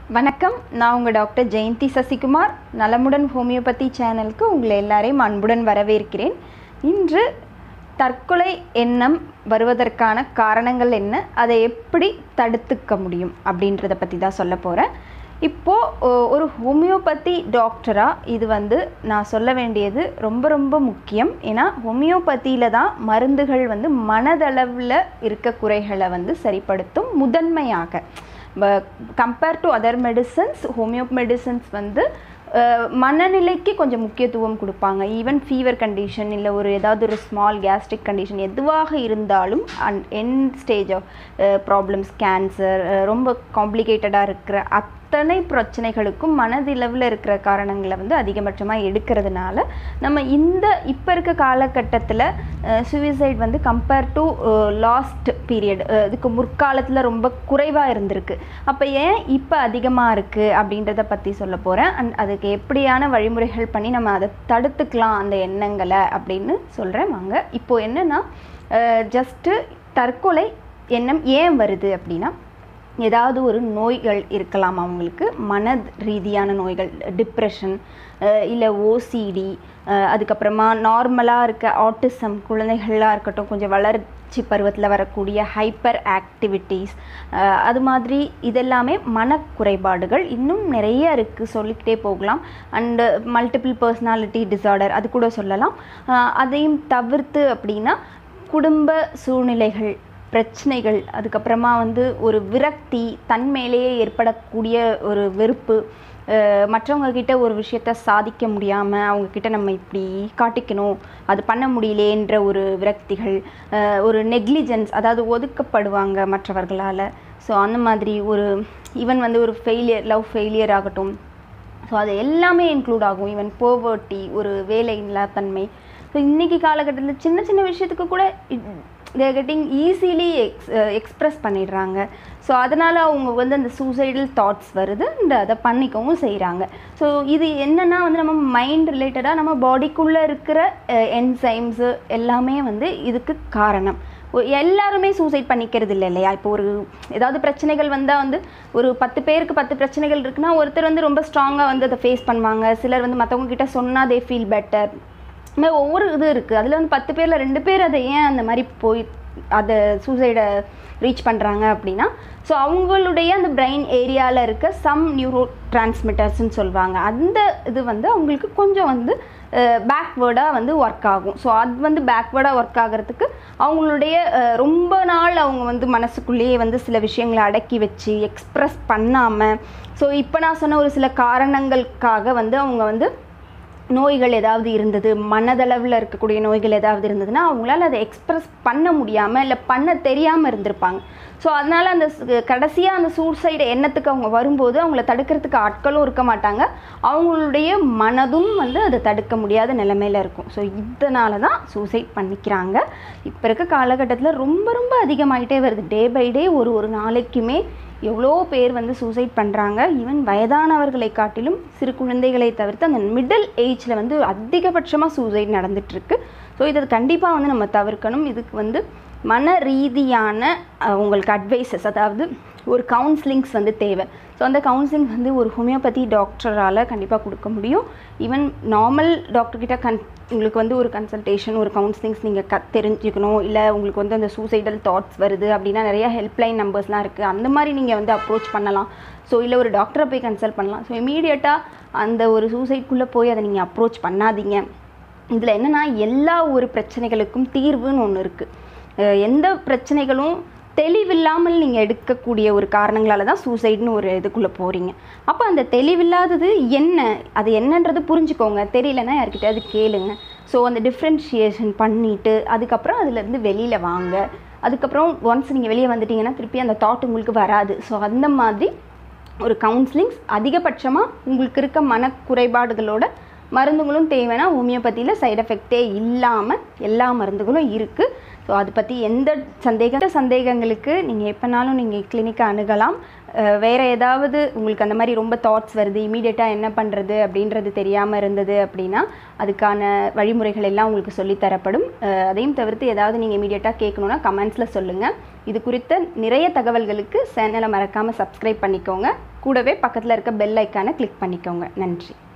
வணக்கம் நான் உங்கள் டாக்டர் ஜெயந்தி சசிகுமார் நலமுடன் ஹோமியோபதி சேனலுக்கு உங்களை எல்லாரையும் அன்புடன் வரவேற்கிறேன் இன்று தற்கொலை எண்ணம் வருவதற்கான காரணங்கள் என்ன அதை எப்படி தடுத்துக்க முடியும் அப்படின்றத பற்றி தான் சொல்ல போகிறேன் இப்போது ஒரு ஹோமியோபதி டாக்டராக இது வந்து நான் சொல்ல வேண்டியது ரொம்ப ரொம்ப முக்கியம் ஏன்னா ஹோமியோபதியில் தான் மருந்துகள் வந்து மனதளவில் இருக்க குறைகளை வந்து சரிப்படுத்தும் முதன்மையாக compare to other medicines homeo medicines வந்து அஹ், மனநிலைக்கு கொஞ்சம் முக்கியத்துவம் கொடுப்பாங்க ஈவன் ஃபீவர் கண்டிஷன் இல்லை ஒரு ஏதாவது ஒரு ஸ்மால் கேஸ்ட்ரிக் கண்டிஷன் எதுவாக இருந்தாலும் அண்ட் என் ஸ்டேஜ் ஆஃப் ப்ராப்ளம்ஸ் கேன்சர் ரொம்ப காம்ப்ளிகேட்டடாக இருக்கிற அத்தனை பிரச்சனைகளுக்கும் மனதளவில் இருக்கிற காரணங்களை வந்து அதிகபட்சமாக எடுக்கிறதுனால நம்ம இந்த இப்போ இருக்க காலகட்டத்தில் சுவிசைட் வந்து கம்பேர் டு லாஸ்ட் பீரியட் இதுக்கு முற்காலத்தில் ரொம்ப குறைவாக இருந்திருக்கு அப்போ ஏன் இப்போ அதிகமாக இருக்குது அப்படின்றத பற்றி சொல்ல போகிறேன் அண்ட் அதுக்கு எப்படியான வழிமுறைகள் பண்ணி நம்ம அதை தடுத்துக்கலாம் அந்த எண்ணங்களை அப்படின்னு சொல்கிறேன் வாங்க இப்போது என்னென்னா ஜஸ்ட்டு தற்கொலை எண்ணம் ஏன் வருது அப்படின்னா ஏதாவது ஒரு நோய்கள் இருக்கலாம் அவங்களுக்கு மன ரீதியான நோய்கள் டிப்ரெஷன் இல்லை ஓசிடி அதுக்கப்புறமா நார்மலாக இருக்க ஆட்டிசம் குழந்தைகளாக இருக்கட்டும் கொஞ்சம் வளர்ச்சி பருவத்தில் வரக்கூடிய ஹைப்பர் ஆக்டிவிட்டீஸ் அது மாதிரி இதெல்லாமே மனக்குறைபாடுகள் இன்னும் நிறைய இருக்குது சொல்லிக்கிட்டே போகலாம் அண்டு மல்டிபிள் பர்சனாலிட்டி டிசார்டர் அது கூட சொல்லலாம் அஹ் அதையும் தவிர்த்து அப்படின்னா குடும்ப சூழ்நிலைகள் பிரச்சனைகள் அதுக்கப்புறமா வந்து ஒரு விரக்தி தன் மேலேயே ஏற்படக்கூடிய ஒரு வெறுப்பு அஹ் மற்றவங்க கிட்ட ஒரு விஷயத்த சாதிக்க முடியாமல் அவங்க கிட்ட நம்ம இப்படி காட்டிக்கணும் அது பண்ண முடியலேன்ற ஒரு விரக்திகள் அஹ் ஒரு நெக்லிஜென்ஸ் அதாவது ஒதுக்கப்படுவாங்க மற்றவர்களால் ஸோ அந்த மாதிரி ஒரு ஈவன் வந்து ஒரு ஃபெயிலியர் லவ் ஃபெயிலியர் ஆகட்டும் ஸோ அது எல்லாமே இன்க்ளூட் ஆகும் ஈவன் போவர்ட்டி ஒரு வேலை இல்லாத்தன்மை ஸோ இன்றைக்கி காலகட்டத்தில் சின்ன சின்ன விஷயத்துக்கு கூட there getting easily ex express பண்ணிடுறாங்க ஸோ அதனால் அவங்க வந்து அந்த சூசைடல் தாட்ஸ் வருது அண்ட் அதை பண்ணிக்கவும் செய்கிறாங்க ஸோ இது என்னென்னா வந்து நம்ம மைண்ட் ரிலேட்டடாக நம்ம பாடிக்குள்ளே இருக்கிற என்சைம்ஸு எல்லாமே வந்து இதுக்கு காரணம் ஒ- எல்லாருமே சூசைட் பண்ணிக்கிறது இல்லை இல்லையா இப்போ ஒரு ஏதாவது பிரச்சனைகள் வந்தால் வந்து ஒரு பத்து பேருக்கு பத்து பிரச்சனைகள் இருக்குன்னா ஒருத்தர் வந்து ரொம்ப ஸ்ட்ராங்காக வந்து அதை ஃபேஸ் பண்ணுவாங்க சிலர் வந்து மற்றவங்க கிட்ட சொன்னால் தே ஃபீல் பெட்டர் இந்த மாதிரி ஒவ்வொரு இது இருக்குது அதில் வந்து பத்து பேரில் ரெண்டு பேர் அதை ஏன் அந்த மாதிரி போய் அதை சூசைடை ரீச் பண்ணுறாங்க அப்படின்னா ஸோ அவங்களுடைய அந்த பிரெயின் ஏரியாவில் இருக்க சம் நியூரோ டிரான்ஸ்மிட்டர்ஸ்னு சொல்லுவாங்க அந்த இது வந்து அவங்களுக்கு கொஞ்சம் வந்து பேக்வேர்டாக வந்து ஒர்க் ஆகும் ஸோ அது வந்து பேக்வேர்டாக ஒர்க் ஆகிறதுக்கு அவங்களுடைய அஹ், ரொம்ப நாள் அவங்க வந்து மனசுக்குள்ளேயே வந்து சில விஷயங்களை அடக்கி வச்சு எக்ஸ்ப்ரெஸ் பண்ணாமல் ஸோ இப்போ நான் சொன்ன ஒரு சில காரணங்களுக்காக வந்து அவங்க வந்து நோய்கள் ஏதாவது இருந்தது மனதளவில் இருக்கக்கூடிய நோய்கள் ஏதாவது இருந்ததுன்னா அவங்களால அதை எக்ஸ்ப்ரெஸ் பண்ண முடியாமல் இல்லை பண்ண தெரியாமல் இருந்திருப்பாங்க ஸோ அதனால் அந்த கடைசியாக அந்த சூசைடு எண்ணத்துக்கு அவங்க வரும்போது அவங்கள தடுக்கிறதுக்கு ஆட்களும் இருக்க மாட்டாங்க அவங்களுடைய மனதும் வந்து அதை தடுக்க முடியாத நிலைமையில இருக்கும் ஸோ இதனால தான் சூசைட் பண்ணிக்கிறாங்க இப்போ இருக்க காலகட்டத்தில் ரொம்ப ரொம்ப அதிகமாயிட்டே வருது டே பை டே ஒரு ஒரு நாளைக்குமே எவ்வளோ பேர் வந்து சூசைட் பண்ணுறாங்க ஈவன் வயதானவர்களை காட்டிலும் சிறு குழந்தைகளை தவிர்த்து அந்த மிடில் ஏஜில் வந்து அதிகபட்சமாக சூசைட் நடந்துட்டுருக்கு ஸோ இதை கண்டிப்பாக வந்து நம்ம தவிர்க்கணும் இதுக்கு வந்து மன ரீதியான அஹ், உங்களுக்கு அட்வைசஸ் அதாவது ஒரு கவுன்சிலிங்ஸ் வந்து தேவை ஸோ அந்த கவுன்சிலிங் வந்து ஒரு ஹோமியோபதி டாக்டரால் கண்டிப்பாக கொடுக்க முடியும் ஈவன் நார்மல் டாக்டர்கிட்ட கன் உங்களுக்கு வந்து ஒரு கன்சல்டேஷன் ஒரு கவுன்சிலிங்ஸ் நீங்கள் க தெரிஞ்சுக்கணும் இல்லை உங்களுக்கு வந்து அந்த சூசைடல் தாட்ஸ் வருது அப்படின்னா நிறைய ஹெல்ப்லைன் நம்பர்ஸ்லாம் இருக்குது அந்த மாதிரி நீங்கள் வந்து அப்ரோச் பண்ணலாம் ஸோ இல்லை ஒரு டாக்டரை போய் கன்சல்ட் பண்ணலாம் ஸோ இமீடியட்டாக அந்த ஒரு சூசைட்குள்ளே போய் அதை நீங்கள் அப்ரோச் பண்ணாதீங்க இதில் என்னென்னா எல்லா ஒரு பிரச்சனைகளுக்கும் தீர்வுன்னு ஒன்று இருக்குது எந்த பிரச்சனைகளும் தெளிவில்லாமல் நீங்கள் எடுக்கக்கூடிய ஒரு காரணங்களால தான் சூசைட்னு ஒரு இதுக்குள்ளே போகிறீங்க அப்போ அந்த தெளிவில்லாதது என்ன அது என்னன்றது புரிஞ்சுக்கோங்க தெரியலன்னா யார்கிட்டயாவது கேளுங்க ஸோ அந்த டிஃப்ரென்ஷியேஷன் பண்ணிவிட்டு அதுக்கப்புறம் அதுலேருந்து வெளியில் வாங்க அதுக்கப்புறம் ஒன்ஸ் நீங்கள் வெளியே வந்துட்டீங்கன்னா திருப்பி அந்த தாட் உங்களுக்கு வராது ஸோ அந்த மாதிரி ஒரு கவுன்சிலிங்ஸ் அதிகபட்சமாக உங்களுக்கு இருக்க மனக்குறைபாடுகளோட மருந்துகளும் தேவைன்னா ஹோமியோபதியில் சைடு எஃபெக்டே இல்லாமல் எல்லா மருந்துகளும் இருக்குது ஸோ அதை பற்றி எந்த சந்தேக சந்தேகங்களுக்கு நீங்கள் எப்போனாலும் நீங்கள் கிளினிக்கை அணுகலாம் அஹ் வேற ஏதாவது உங்களுக்கு அந்த மாதிரி ரொம்ப தாட்ஸ் வருது இமீடியட்டாக என்ன பண்ணுறது அப்படின்றது தெரியாமல் இருந்தது அப்படின்னா அதுக்கான வழிமுறைகள் எல்லாம் உங்களுக்கு சொல்லித் தரப்படும் அஹ் அதையும் தவிர்த்து ஏதாவது நீங்கள் இமீடியட்டாக கேட்கணுன்னா கமெண்ட்ஸில் சொல்லுங்கள் இது குறித்த நிறைய தகவல்களுக்கு சேனலை மறக்காமல் சப்ஸ்கிரைப் பண்ணிக்கோங்க கூடவே பக்கத்தில் இருக்க பெல் ஐக்கானை கிளிக் பண்ணிக்கோங்க நன்றி